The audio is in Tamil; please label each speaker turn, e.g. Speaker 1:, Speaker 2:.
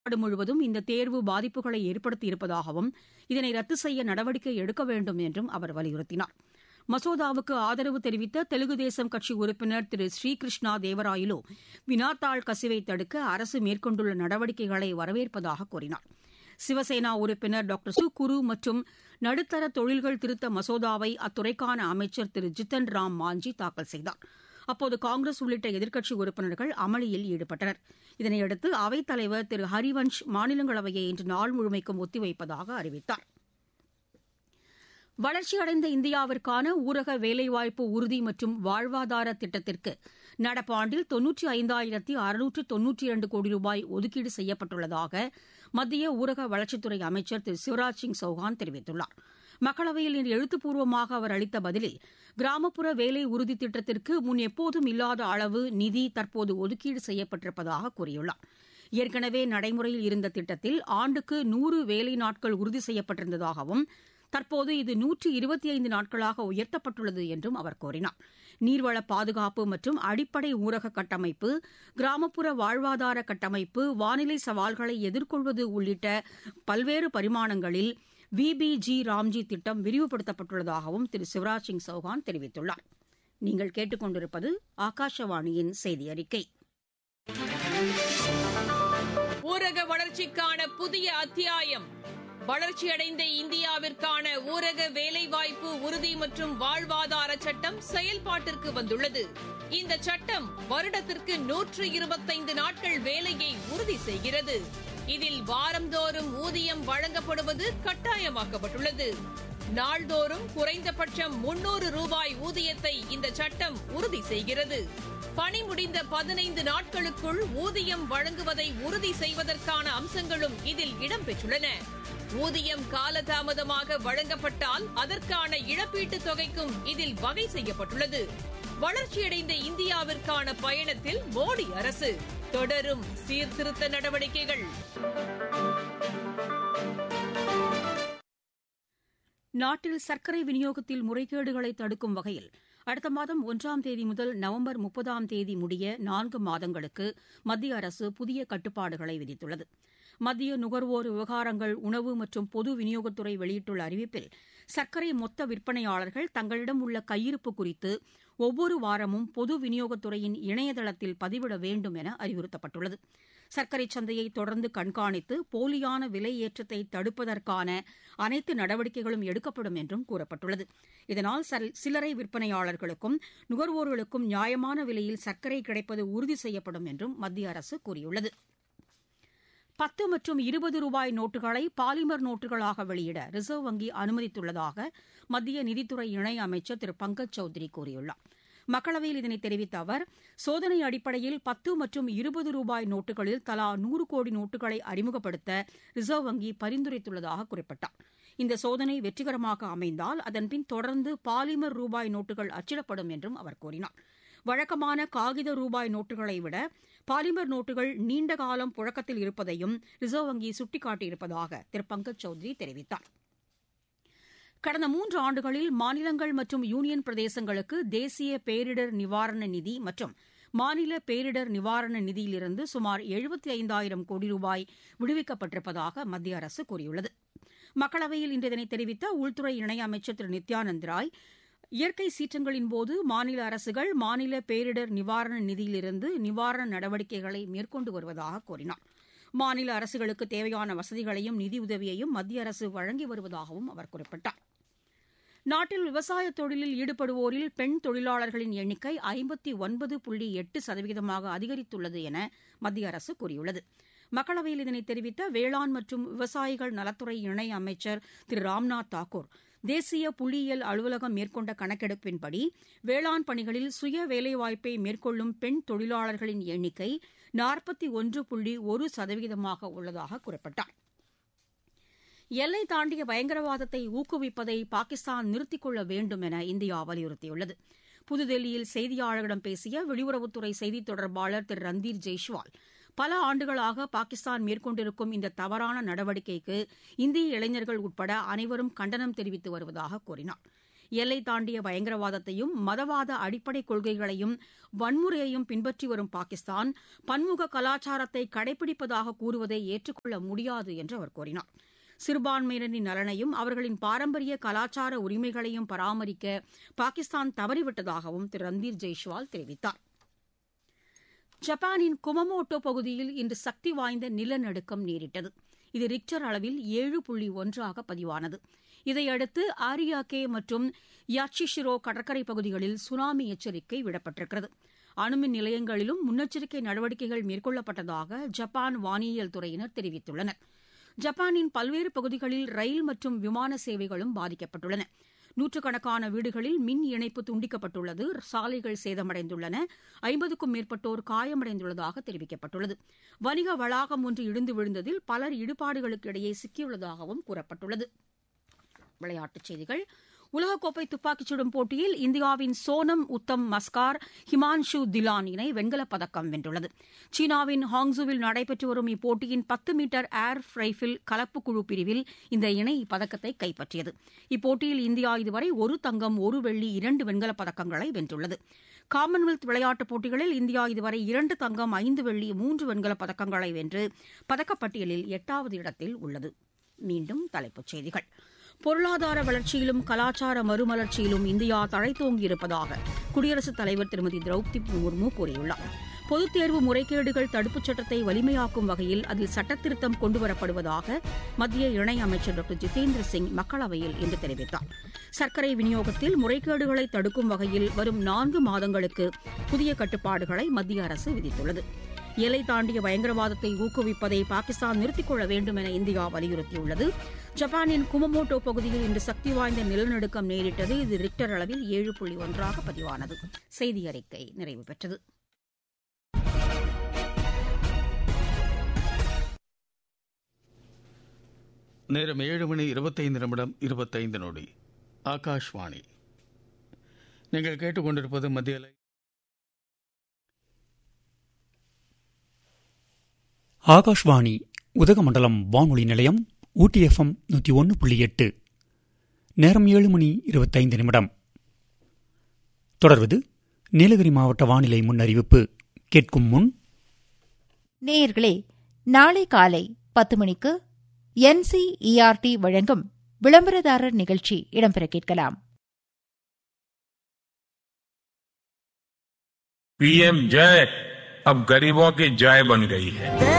Speaker 1: நாடு முழுவதும் இந்த தேர்வு பாதிப்புகளை ஏற்படுத்தியிருப்பதாகவும் இதனை ரத்து செய்ய நடவடிக்கை எடுக்க வேண்டும் என்றும் அவர் வலியுறுத்தினார் மசோதாவுக்கு ஆதரவு தெரிவித்த தெலுங்கு தேசம் கட்சி உறுப்பினர் திரு ஸ்ரீகிருஷ்ணா தேவராயலு வினாத்தாள் கசிவை தடுக்க அரசு மேற்கொண்டுள்ள நடவடிக்கைகளை வரவேற்பதாக கூறினார் சிவசேனா உறுப்பினர் டாக்டர் சு குரு மற்றும் நடுத்தர தொழில்கள் திருத்த மசோதாவை அத்துறைக்கான அமைச்சர் திரு ஜித்தன் ராம் மாஞ்சி தாக்கல் செய்தார் அப்போது காங்கிரஸ் உள்ளிட்ட எதிர்க்கட்சி உறுப்பினர்கள் அமளியில் ஈடுபட்டனர் இதனையடுத்து அவைத் தலைவர் திரு ஹரிவன்ஷ் மாநிலங்களவையை இன்று நாள் முழுமைக்கும் ஒத்திவைப்பதாக அறிவித்தார் வளர்ச்சியடைந்த இந்தியாவிற்கான ஊரக வேலைவாய்ப்பு உறுதி மற்றும் வாழ்வாதார திட்டத்திற்கு நடப்பாண்டில் தொன்னூற்றி ஐந்தாயிரத்தி அறுநூற்று தொன்னூற்றி இரண்டு கோடி ரூபாய் ஒதுக்கீடு செய்யப்பட்டுள்ளதாக மத்திய ஊரக வளர்ச்சித்துறை அமைச்சர் திரு சிவராஜ் சிங் சௌஹான் தெரிவித்துள்ளார் மக்களவையில் இன்று எழுத்துப்பூர்வமாக அவர் அளித்த பதிலில் கிராமப்புற வேலை உறுதி திட்டத்திற்கு முன் எப்போதும் இல்லாத அளவு நிதி தற்போது ஒதுக்கீடு செய்யப்பட்டிருப்பதாக கூறியுள்ளார் ஏற்கனவே நடைமுறையில் இருந்த திட்டத்தில் ஆண்டுக்கு நூறு வேலை நாட்கள் உறுதி செய்யப்பட்டிருந்ததாகவும் தற்போது இது நூற்றி இருபத்தி ஐந்து நாட்களாக உயர்த்தப்பட்டுள்ளது என்றும் அவர் கூறினார் நீர்வள பாதுகாப்பு மற்றும் அடிப்படை ஊரக கட்டமைப்பு கிராமப்புற வாழ்வாதார கட்டமைப்பு வானிலை சவால்களை எதிர்கொள்வது உள்ளிட்ட பல்வேறு பரிமாணங்களில் விபிஜி ராம்ஜி திட்டம் விரிவுபடுத்தப்பட்டுள்ளதாகவும் திரு சிவராஜ் சிங் சௌஹான் தெரிவித்துள்ளார் நீங்கள் கேட்டுக்கொண்டிருப்பது ஆகாஷவாணியின் செய்தி அறிக்கை
Speaker 2: ஊரக வளர்ச்சிக்கான புதிய அத்தியாயம் வளர்ச்சியடைந்த இந்தியாவிற்கான ஊரக வேலைவாய்ப்பு உறுதி மற்றும் வாழ்வாதார சட்டம் செயல்பாட்டிற்கு வந்துள்ளது இந்த சட்டம் வருடத்திற்கு நூற்று இருபத்தைந்து நாட்கள் வேலையை உறுதி செய்கிறது இதில் வாரந்தோறும் ஊதியம் வழங்கப்படுவது கட்டாயமாக்கப்பட்டுள்ளது நாள்தோறும் குறைந்தபட்சம் முன்னூறு ரூபாய் ஊதியத்தை இந்த சட்டம் உறுதி செய்கிறது பணி முடிந்த பதினைந்து நாட்களுக்குள் ஊதியம் வழங்குவதை உறுதி செய்வதற்கான அம்சங்களும் இதில் இடம்பெற்றுள்ளன ஊதியம் காலதாமதமாக வழங்கப்பட்டால் அதற்கான இழப்பீட்டுத் தொகைக்கும் இதில் வகை செய்யப்பட்டுள்ளது வளர்ச்சியடைந்த இந்தியாவிற்கான பயணத்தில் மோடி அரசு தொடரும் சீர்திருத்த நடவடிக்கைகள்
Speaker 1: நாட்டில் சர்க்கரை விநியோகத்தில் முறைகேடுகளை தடுக்கும் வகையில் அடுத்த மாதம் ஒன்றாம் தேதி முதல் நவம்பர் முப்பதாம் தேதி முடிய நான்கு மாதங்களுக்கு மத்திய அரசு புதிய கட்டுப்பாடுகளை விதித்துள்ளது மத்திய நுகர்வோர் விவகாரங்கள் உணவு மற்றும் பொது விநியோகத்துறை வெளியிட்டுள்ள அறிவிப்பில் சர்க்கரை மொத்த விற்பனையாளர்கள் தங்களிடம் உள்ள கையிருப்பு குறித்து ஒவ்வொரு வாரமும் பொது விநியோகத்துறையின் இணையதளத்தில் பதிவிட வேண்டும் என அறிவுறுத்தப்பட்டுள்ளது சர்க்கரை சந்தையை தொடர்ந்து கண்காணித்து போலியான விலை ஏற்றத்தை தடுப்பதற்கான அனைத்து நடவடிக்கைகளும் எடுக்கப்படும் என்றும் கூறப்பட்டுள்ளது இதனால் சில்லறை விற்பனையாளர்களுக்கும் நுகர்வோர்களுக்கும் நியாயமான விலையில் சர்க்கரை கிடைப்பது உறுதி செய்யப்படும் என்றும் மத்திய அரசு கூறியுள்ளது பத்து மற்றும் இருபது ரூபாய் நோட்டுகளை பாலிமர் நோட்டுகளாக வெளியிட ரிசர்வ் வங்கி அனுமதித்துள்ளதாக மத்திய நிதித்துறை இணை அமைச்சர் திரு பங்கஜ் சௌத்ரி கூறியுள்ளார் மக்களவையில் இதனை தெரிவித்த அவர் சோதனை அடிப்படையில் பத்து மற்றும் இருபது ரூபாய் நோட்டுகளில் தலா நூறு கோடி நோட்டுகளை அறிமுகப்படுத்த ரிசர்வ் வங்கி பரிந்துரைத்துள்ளதாக குறிப்பிட்டார் இந்த சோதனை வெற்றிகரமாக அமைந்தால் அதன்பின் தொடர்ந்து பாலிமர் ரூபாய் நோட்டுகள் அச்சிடப்படும் என்றும் அவர் கூறினார் வழக்கமான காகித ரூபாய் நோட்டுகளை விட பாலிமர் நோட்டுகள் நீண்ட காலம் புழக்கத்தில் இருப்பதையும் ரிசர்வ் வங்கி சுட்டிக்காட்டியிருப்பதாக திரு பங்கஜ் சௌத்ரி தெரிவித்தார் கடந்த மூன்று ஆண்டுகளில் மாநிலங்கள் மற்றும் யூனியன் பிரதேசங்களுக்கு தேசிய பேரிடர் நிவாரண நிதி மற்றும் மாநில பேரிடர் நிவாரண நிதியிலிருந்து சுமார் எழுபத்தி ஐந்தாயிரம் கோடி ரூபாய் விடுவிக்கப்பட்டிருப்பதாக மத்திய அரசு கூறியுள்ளது மக்களவையில் இன்று இதனை தெரிவித்த உள்துறை இணையமைச்சர் திரு நித்யானந்த் ராய் இயற்கை சீற்றங்களின் போது மாநில அரசுகள் மாநில பேரிடர் நிவாரண நிதியிலிருந்து நிவாரண நடவடிக்கைகளை மேற்கொண்டு வருவதாக கூறினார் மாநில அரசுகளுக்கு தேவையான வசதிகளையும் நிதியுதவியையும் மத்திய அரசு வழங்கி வருவதாகவும் அவர் குறிப்பிட்டார் நாட்டில் விவசாய தொழிலில் ஈடுபடுவோரில் பெண் தொழிலாளர்களின் எண்ணிக்கை ஐம்பத்தி ஒன்பது புள்ளி எட்டு சதவீதமாக அதிகரித்துள்ளது என மத்திய அரசு கூறியுள்ளது மக்களவையில் இதனை தெரிவித்த வேளாண் மற்றும் விவசாயிகள் நலத்துறை இணை அமைச்சர் திரு ராம்நாத் தாக்கூர் தேசிய புள்ளியியல் அலுவலகம் மேற்கொண்ட கணக்கெடுப்பின்படி வேளாண் பணிகளில் சுய வேலைவாய்ப்பை மேற்கொள்ளும் பெண் தொழிலாளர்களின் எண்ணிக்கை நாற்பத்தி ஒன்று புள்ளி ஒரு சதவீதமாக உள்ளதாக குறிப்பிட்டார் எல்லை தாண்டிய பயங்கரவாதத்தை ஊக்குவிப்பதை பாகிஸ்தான் நிறுத்திக் கொள்ள வேண்டும் என இந்தியா வலியுறுத்தியுள்ளது புதுதில்லியில் செய்தியாளர்களிடம் பேசிய வெளியுறவுத்துறை செய்தித் தொடர்பாளர் திரு ரந்தீர் ஜெய்ஷ்வால் பல ஆண்டுகளாக பாகிஸ்தான் மேற்கொண்டிருக்கும் இந்த தவறான நடவடிக்கைக்கு இந்திய இளைஞர்கள் உட்பட அனைவரும் கண்டனம் தெரிவித்து வருவதாக கூறினார் எல்லை தாண்டிய பயங்கரவாதத்தையும் மதவாத அடிப்படை கொள்கைகளையும் வன்முறையையும் பின்பற்றி வரும் பாகிஸ்தான் பன்முக கலாச்சாரத்தை கடைபிடிப்பதாக கூறுவதை ஏற்றுக்கொள்ள முடியாது என்று அவர் கூறினார் சிறுபான்மையினரின் நலனையும் அவர்களின் பாரம்பரிய கலாச்சார உரிமைகளையும் பராமரிக்க பாகிஸ்தான் தவறிவிட்டதாகவும் திரு ரந்தீர் ஜெய்ஷ்வால் தெரிவித்தார் ஜப்பானின் குமமோட்டோ பகுதியில் இன்று சக்தி வாய்ந்த நிலநடுக்கம் நேரிட்டது இது ரிக்டர் அளவில் ஏழு புள்ளி ஒன்றாக பதிவானது இதையடுத்து ஆரியாகே மற்றும் யாச்சிஷிரோ கடற்கரை பகுதிகளில் சுனாமி எச்சரிக்கை விடப்பட்டிருக்கிறது அணுமின் நிலையங்களிலும் முன்னெச்சரிக்கை நடவடிக்கைகள் மேற்கொள்ளப்பட்டதாக ஜப்பான் வானியல் துறையினர் தெரிவித்துள்ளனர் ஜப்பானின் பல்வேறு பகுதிகளில் ரயில் மற்றும் விமான சேவைகளும் பாதிக்கப்பட்டுள்ளன நூற்றுக்கணக்கான வீடுகளில் மின் இணைப்பு துண்டிக்கப்பட்டுள்ளது சாலைகள் சேதமடைந்துள்ளன ஐம்பதுக்கும் மேற்பட்டோர் காயமடைந்துள்ளதாக தெரிவிக்கப்பட்டுள்ளது வணிக வளாகம் ஒன்று இடிந்து விழுந்ததில் பலர் இடுபாடுகளுக்கு இடையே சிக்கியுள்ளதாகவும் கூறப்பட்டுள்ளது விளையாட்டுச் செய்திகள் உலகக்கோப்பை துப்பாக்கிச் சுடும் போட்டியில் இந்தியாவின் சோனம் உத்தம் மஸ்கார் ஹிமான்ஷு திலான் இணை வெண்கலப் பதக்கம் வென்றுள்ளது சீனாவின் ஹாங்ஸுவில் நடைபெற்று வரும் இப்போட்டியின் பத்து மீட்டர் ஏர் ரைஃபிள் கலப்பு குழு பிரிவில் இந்த இணை இப்பதக்கத்தை கைப்பற்றியது இப்போட்டியில் இந்தியா இதுவரை ஒரு தங்கம் ஒரு வெள்ளி இரண்டு வெண்கலப் பதக்கங்களை வென்றுள்ளது காமன்வெல்த் விளையாட்டுப் போட்டிகளில் இந்தியா இதுவரை இரண்டு தங்கம் ஐந்து வெள்ளி மூன்று வெண்கலப் பதக்கங்களை வென்று பதக்கப்பட்டியலில் எட்டாவது இடத்தில் உள்ளது மீண்டும் தலைப்புச் செய்திகள் பொருளாதார வளர்ச்சியிலும் கலாச்சார மறுமலர்ச்சியிலும் இந்தியா தழைத்தோங்கியிருப்பதாக குடியரசுத் தலைவர் திருமதி திரௌபதி முர்மு கூறியுள்ளார் பொதுத் தேர்வு முறைகேடுகள் தடுப்புச் சட்டத்தை வலிமையாக்கும் வகையில் அதில் சட்டத்திருத்தம் கொண்டுவரப்படுவதாக மத்திய இணையமைச்சர் டாக்டர் ஜிதேந்திர சிங் மக்களவையில் இன்று தெரிவித்தார் சர்க்கரை விநியோகத்தில் முறைகேடுகளை தடுக்கும் வகையில் வரும் நான்கு மாதங்களுக்கு புதிய கட்டுப்பாடுகளை மத்திய அரசு விதித்துள்ளது எல்லை தாண்டிய பயங்கரவாதத்தை ஊக்குவிப்பதை பாகிஸ்தான் நிறுத்திக் கொள்ள வேண்டும் என இந்தியா வலியுறுத்தியுள்ளது ஜப்பானின் குமமோட்டோ பகுதியில் இன்று சக்தி வாய்ந்த நிலநடுக்கம் நேரிட்டது இது ரிக்டர் அளவில் ஏழு புள்ளி ஒன்றாக பதிவானது செய்தி அறிக்கை நிறைவு பெற்றது
Speaker 3: நேரம் ஏழு மணி இருபத்தைந்து நிமிடம் இருபத்தைந்து நொடி ஆகாஷ்வாணி நீங்கள் கேட்டுக்கொண்டிருப்பது மத்திய அலை
Speaker 4: ஆகாஷ்வாணி உதகமண்டலம் வானொலி நிலையம் ஊட்டி எஃப்எம் நூற்றி ஒன்று புள்ளி எட்டு நேரம் ஏழு மணி இருபத்தைந்து நிமிடம் தொடர்வது நீலகிரி மாவட்ட வானிலை முன்னறிவிப்பு கேட்கும் முன்
Speaker 5: நேயர்களே நாளை காலை பத்து மணிக்கு என்சிஇஆர்டி வழங்கும் விளம்பரதாரர் நிகழ்ச்சி இடம்பெற கேட்கலாம்
Speaker 6: पीएम जय अब गरीबों की जय बन गई है